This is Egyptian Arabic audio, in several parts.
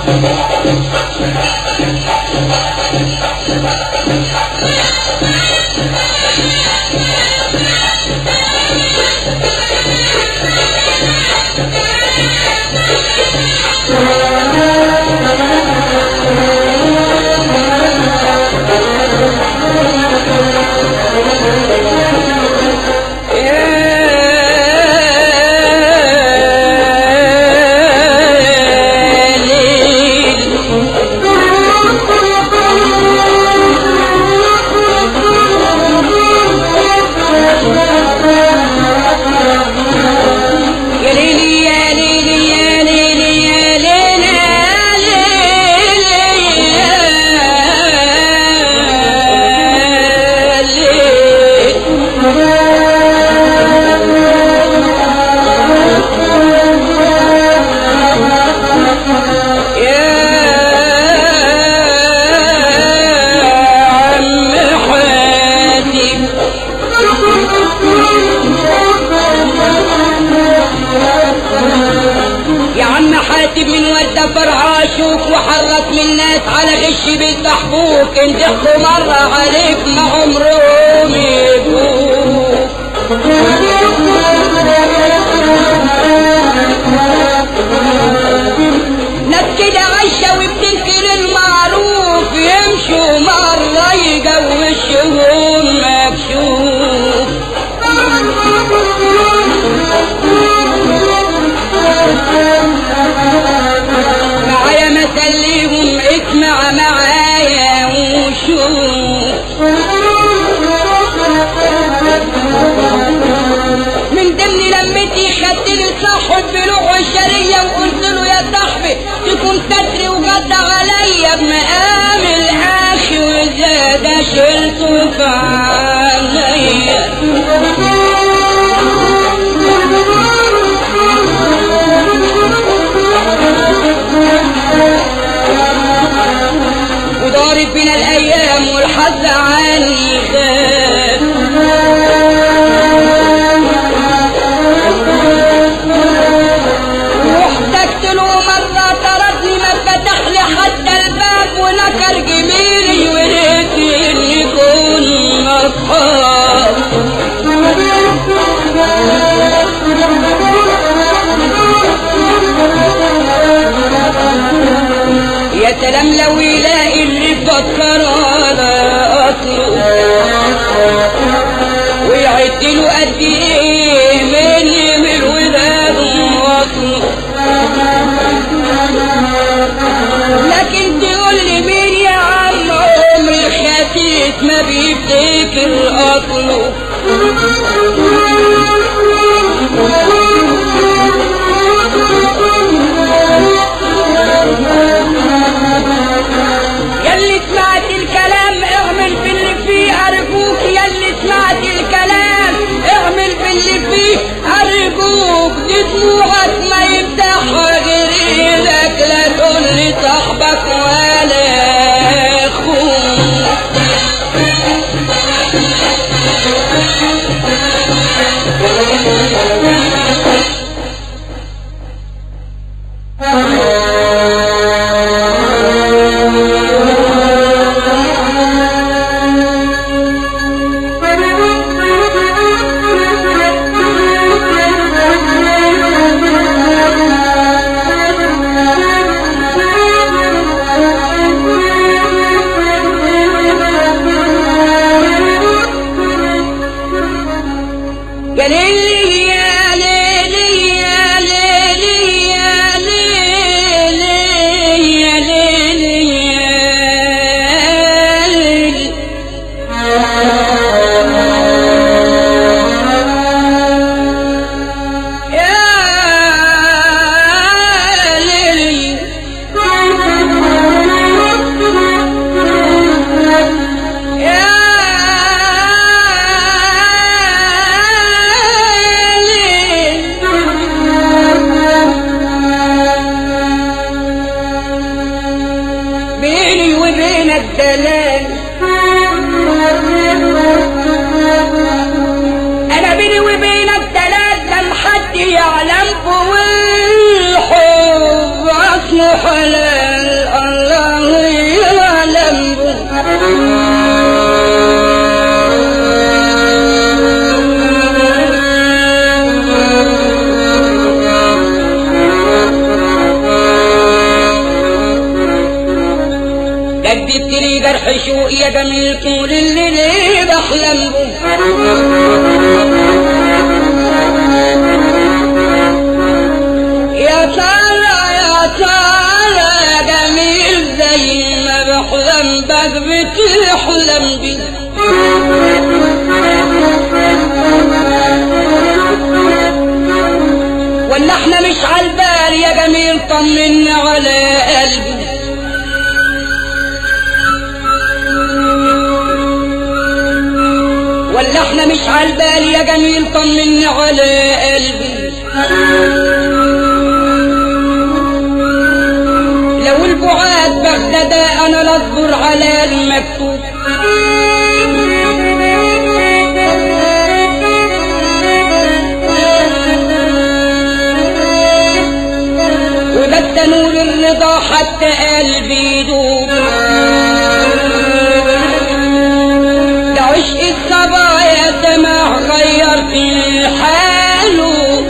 يا ليلي يا ليلي يا ليلي يا ليلي يا ليلي يا عم حاتم يا عم حاتم من ود فرعاشوك وحرك من الناس على غش بيصاحبوك ان ضحكوا مرة عليك ما عمرهم يجوك ناس كده عايشة وبتنكر المعروف يمشوا مرة يجوشهم مكشوف معايا مسليهم اسمع معايا وشوف من ضمن لمتي خدت لي صاحب بلوع الشرية وقلت له يا صاحبي تكون ستري وغد عليا بمقام الاخي وزاد شلته في عينيا ودارت بنا الايام والحظ عني غاب واحتجت له مرة طردني ما فتح لي حتى الباب ونكر جميلي وريت اني كنا اصحاب يا سلام لو يلاقي اللي فكر على اصله ويعد له قد ايه مني من الولاد واصله لكن تقول لي مين يا عم عمري خسيت ما بيفتكر اصله ياللي سمعت الكلام اعمل في اللي فيه ارجوك ياللي سمعت الكلام اعمل في اللي فيه ارجوك دي دموعك ما يفتحها غير ايدك لا تقول لي صاحبك ولا اخوك يا ليلي يا ليلي يا ليلي يا ليلي يا ليلي يا ليلي يا ليلي يا بيني وبينك دلال انا بيني وبينك دلال ده محد يعلم فوق الحب اسمه ولا الله يعلم جددت لي جرح شوقي يا جميل طول الليل بحلم به يا ترى يا ترى يا جميل زي ما بحلم بك بتحلم بي ولا احنا مش عالبال يا جميل طمنا على قلبي ولا احنا مش عالبال يا جميل طمنا على قلبي لو البعاد بغداد انا لاصبر على المكتوب وبت نور الرضا حتى قلبي يدوب ده عشق الصبايا سماع غير في حاله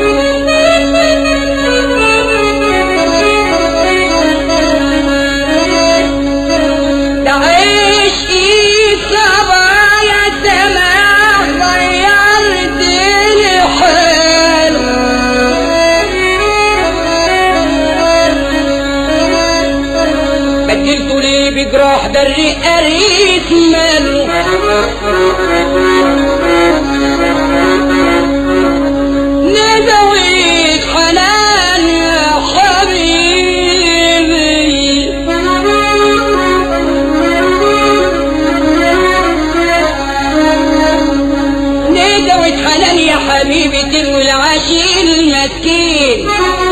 ده عشق الصبايا سماع غير دين حاله بدلته ليه بجراح دري قريت ماله ندويت حنان يا حبيبي ندويت حنان يا حبيبي تلو العشير المسكين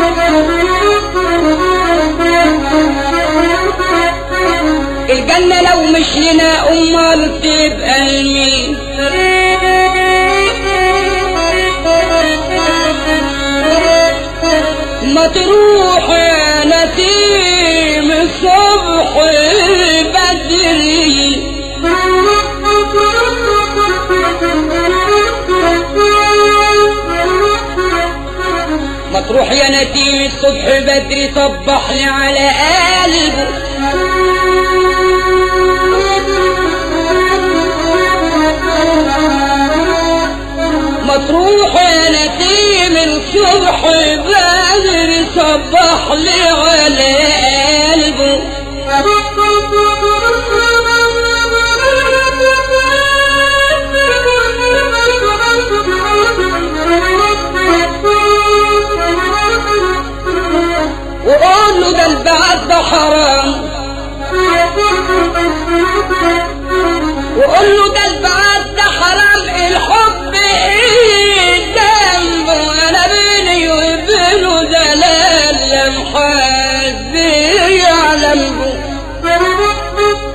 الجنة لو مش لنا أمال تبقى لمين ما تروح يا نسيم الصبح بدري ما تروح يا نسيم الصبح بدري صبح لي على قلبه ما تروح يا نسيم الصبح بدري صبح لي على قلبه وقول له ده البعد ده حرام وقول له ده البعد ده حرام الحب ايه ذنبه انا بيني وبينه دلال لمحد يعلم به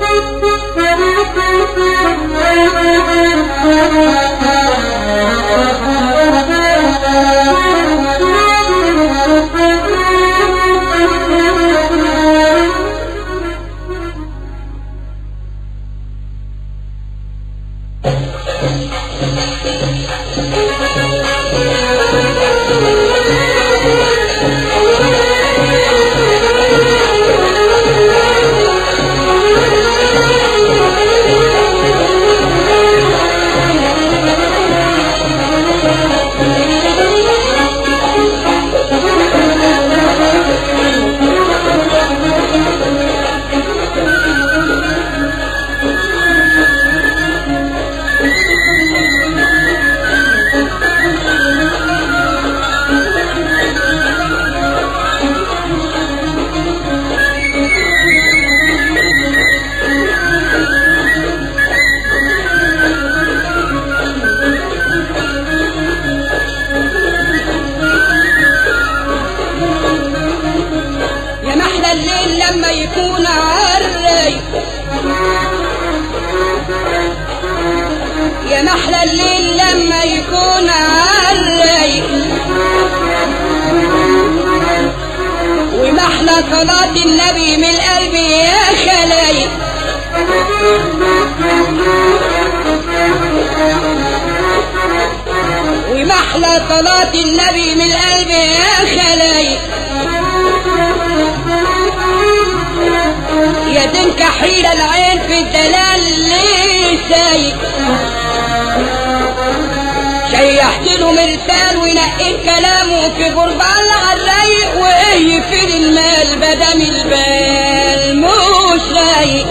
يا محلى الليل لما يكون عري يا محلى الليل لما يكون عري ومحلى صلاة النبي من القلب يا خلايق ومحلى صلاة النبي من القلب يا خلايق يا دنك حيل العين في الدلال ليه سايق شيحت له مرسال وينقي كلامه في قربان على الرايق وايه يفيد المال بدم البال مش رايق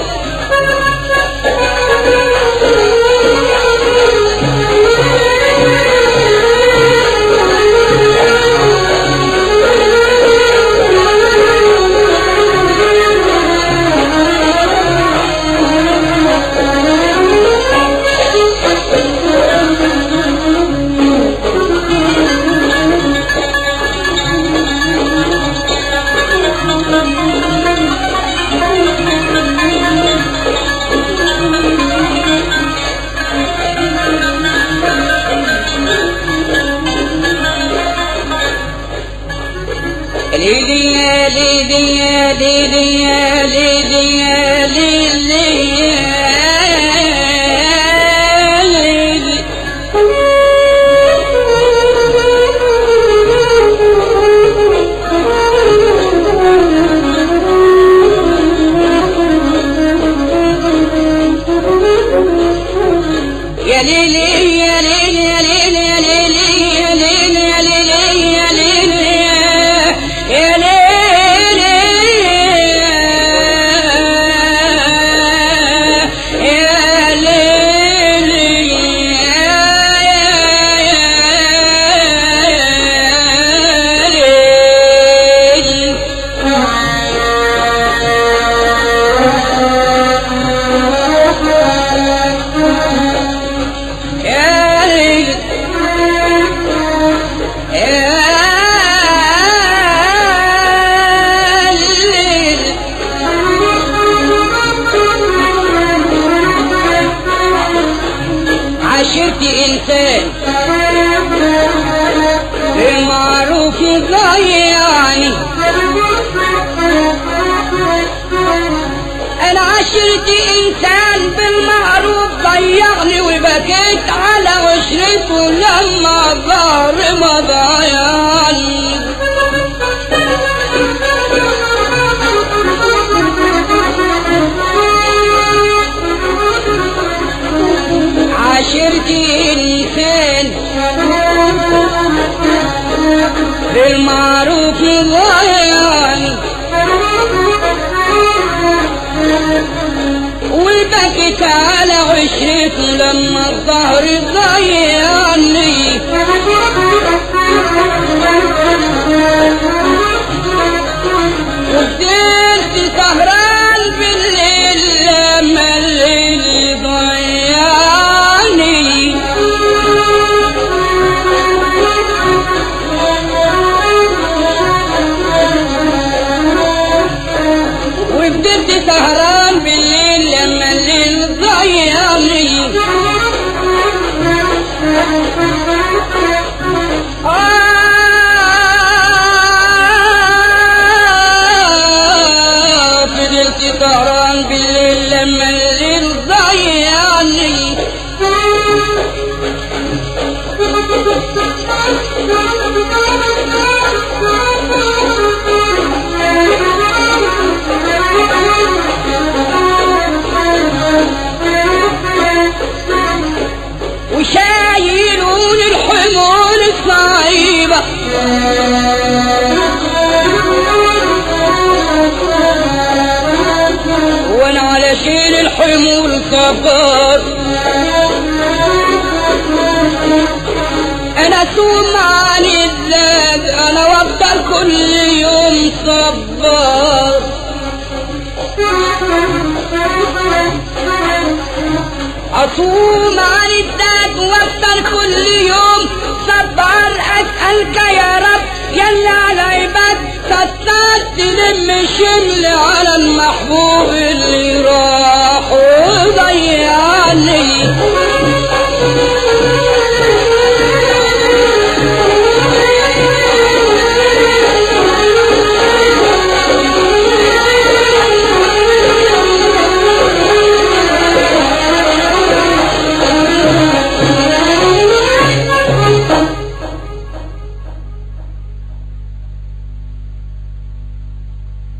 ليلي يا ليلي يا ليلي يا ليلي يا ليلي يا ليلي يا ليلي يا ليلي يا ليلي يا ليلي يا ليلي يا ليلي يا ليلي يا ليلي يا ليلي يا ليلي يا ليل يا ليل عشرت انسان بمعروف ضيعني انا عشرت انسان بالمعروف ضيعني وبكيت على عشرته لما ظهر ما ضيعني عشرت انسان بالمعروف ضيعني وبكت على عشرته لما الظهر ضيعني وفضلت سهران بالليل لما الليل ضيعني وفضلت سهران بالليل لما الليل ضيعني آه فضلت سهران بالليل لما الليل ضيعني وشايلون الحمول الصعيبة وانا على شيل الحمول صبر انا سوم عن الذات انا وافضل كل يوم صبر اصوم عن الذات وافطر كل يوم صبر اسالك يا رب يلا على عباد ستات تلم شمل على المحبوب اللي راح وضيعني